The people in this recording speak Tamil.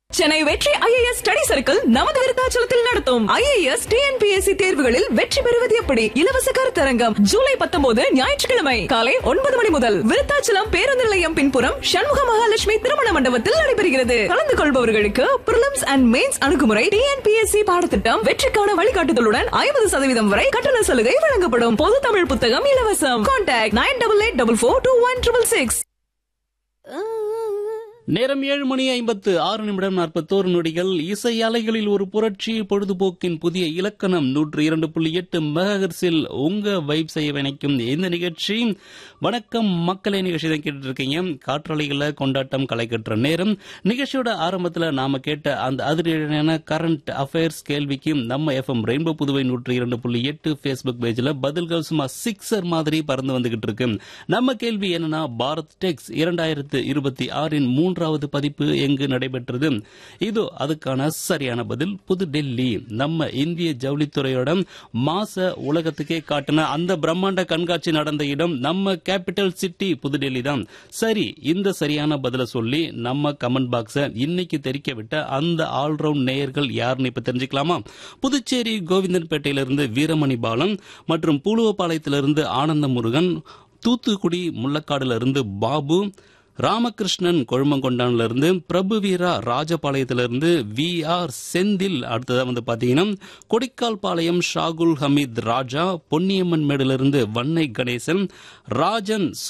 சென்னை வெற்றி ஐஏஎஸ் ஸ்டடி சர்க்கிள் நமது விருத்தாச்சலத்தில் நடத்தும் ஐஏஎஸ் டிஎன்பிஎஸ்சி தேர்வுகளில் வெற்றி பெறுவது எப்படி இலவச கருத்தரங்கம் ஜூலை பத்தொன்பது ஞாயிற்றுக்கிழமை காலை ஒன்பது மணி முதல் விருத்தாச்சலம் பேருந்து நிலையம் பின்புறம் சண்முக மகாலட்சுமி திருமண மண்டபத்தில் நடைபெறுகிறது கலந்து கொள்பவர்களுக்கு பிரிலிம்ஸ் அண்ட் மெயின்ஸ் அணுகுமுறை டிஎன்பிஎஸ்சி பாடத்திட்டம் வெற்றிக்கான வழிகாட்டுதலுடன் ஐம்பது சதவீதம் வரை கட்டண சலுகை வழங்கப்படும் பொது தமிழ் புத்தகம் இலவசம் contact nine double eight double four two one triple six நேரம் ஏழு மணி ஐம்பத்து ஆறு நிமிடம் நாற்பத்தோரு நொடிகள் இசை அலைகளில் ஒரு புரட்சி பொழுதுபோக்கின் புதிய இலக்கணம் நூற்று இரண்டு புள்ளி எட்டு மெகஹெர்ஸில் உங்க வைப் செய்ய நினைக்கும் இந்த நிகழ்ச்சி வணக்கம் மக்களே நிகழ்ச்சி தான் கேட்டுட்டு இருக்கீங்க காற்றலைகளை கொண்டாட்டம் கலை கட்டுற நேரம் நிகழ்ச்சியோட ஆரம்பத்தில் நாம கேட்ட அந்த அதிரடியான கரண்ட் அஃபேர்ஸ் கேள்விக்கு நம்ம எஃப்எம் ரெயின்போ புதுவை நூற்று இரண்டு புள்ளி எட்டு ஃபேஸ்புக் பேஜில் பதில்கள் சும்மா சிக்ஸர் மாதிரி பறந்து வந்துகிட்டு இருக்கு நம்ம கேள்வி என்னன்னா பாரத் டெக்ஸ் இரண்டாயிரத்து இருபத்தி ஆறின் மூன்றாவது பதிப்பு எங்கு நடைபெற்றது இதோ அதுக்கான சரியான பதில் புது டெல்லி நம்ம இந்திய ஜவுளித்துறையோட மாச உலகத்துக்கே காட்டின அந்த பிரம்மாண்ட கண்காட்சி நடந்த இடம் நம்ம கேபிட்டல் சிட்டி புதுடெல்லி தான் சரி இந்த சரியான பதில சொல்லி நம்ம கமெண்ட் பாக்ஸ இன்னைக்கு தெரிக்க விட்ட அந்த ஆல்ரவுண்ட் நேயர்கள் யாருன்னு இப்ப தெரிஞ்சுக்கலாமா புதுச்சேரி கோவிந்தன்பேட்டையிலிருந்து வீரமணி பாலன் மற்றும் பூலுவப்பாளையத்திலிருந்து ஆனந்த முருகன் தூத்துக்குடி முள்ளக்காடுல இருந்து பாபு ராமகிருஷ்ணன் கொழுமங்கொண்டான்ல இருந்து பிரபு வீரா ராஜபாளையத்திலிருந்து வி ஆர் செந்தில் அடுத்ததா வந்து பாத்தீங்கன்னா கொடிக்கால் பாளையம் ஷாகுல் ஹமீத் ராஜா பொன்னியம்மன் மேடிலிருந்து வன்னை கணேசன் ராஜன்